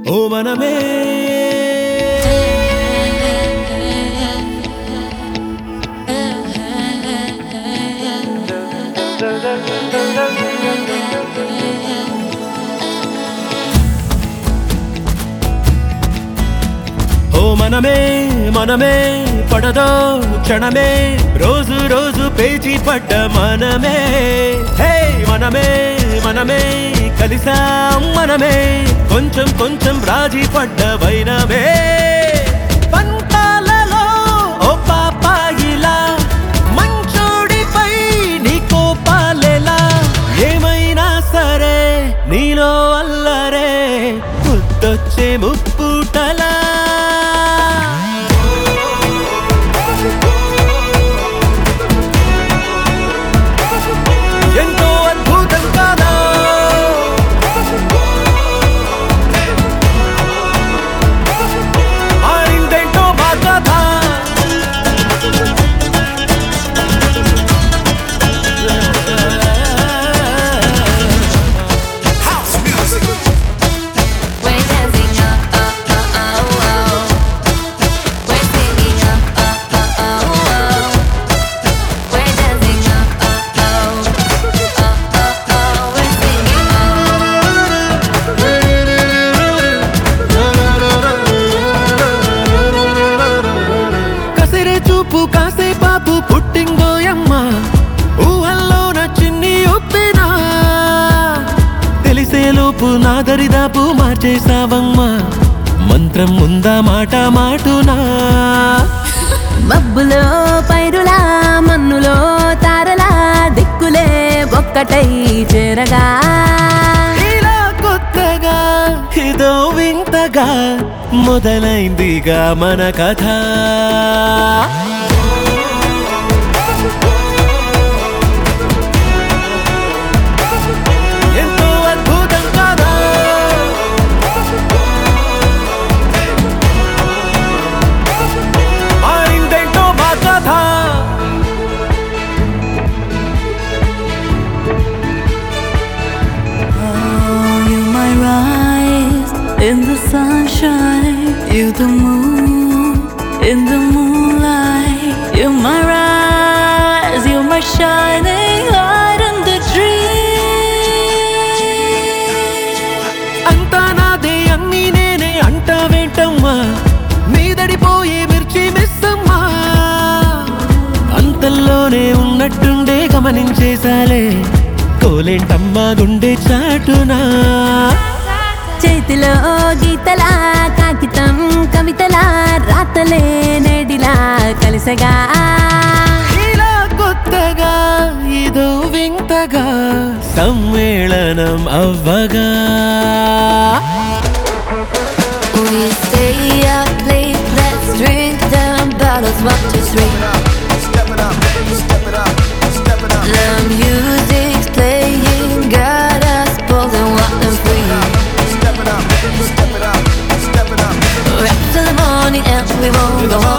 ఓ మనమే ఓ మనమే మనమే పడదో క్షణమే రోజు రోజు పేచి పడ్డ మనమే హే మనమే మనమే కలిసాం మనమే కొంచెం కొంచెం రాజీ పడ్డ వైనమే పంతాలలో ఓ పాపాయిలా మంచోడిపై నీ కోపాలెలా ఏమైనా సరే నీలో అల్లరే ముద్దొచ్చే ముప్పుటలా ఎంతో అద్భుతం కాదా మారిందేంటో మా కథ House music. We're dancing up, up, up, oh, oh. We're singing up, up, up, oh, oh. We're dancing up, up, oh. Up, up, oh. We're singing కసిరే చూపు కాసే బాబు పుట్టింగోయమ్మ ఊహల్లోన చిన్ని ఒప్పినా తెలిసే లోపు నా దరిదాపు మార్చేసావమ్మా మంత్రం ఉందా మాట మాటునా మబ్బులో పైరులా మన్నులో తారలా దిక్కులే ఒక్కటై చేరగా ఇలా కొత్తగా ఇదో వింతగా మొదలైందిగా మన కథ ఎంతో అద్భుతం కదా మారిందేంటో మా కథ Oh, you my rise in the sunshine. You the moon in the moonlight. You my rise, you my shining light in the dream. అంతా నాదే అన్నీ నేనే అంటావేంటమ్మా మీదడిపోయే మిర్చి మిస్సమ్మా అంతల్లోనే ఉన్నట్టుండే గమనించేసాలే కోలేంటమ్మా గుండె చాటునా చేతిలో గీతలా కాగితం కవితలా రాతలే నేడిలా కలిసగా ఇలా కొత్తగా ఇదో వింతగా సమ్మేళనం అవ్వగా We stay up late, let's drink down bottles, one, two, three. Step it up, step it up, step it up. The music's playing, got us both and wild and free. Step it up, step it up, step it up. We're up till the morning and we won't go home.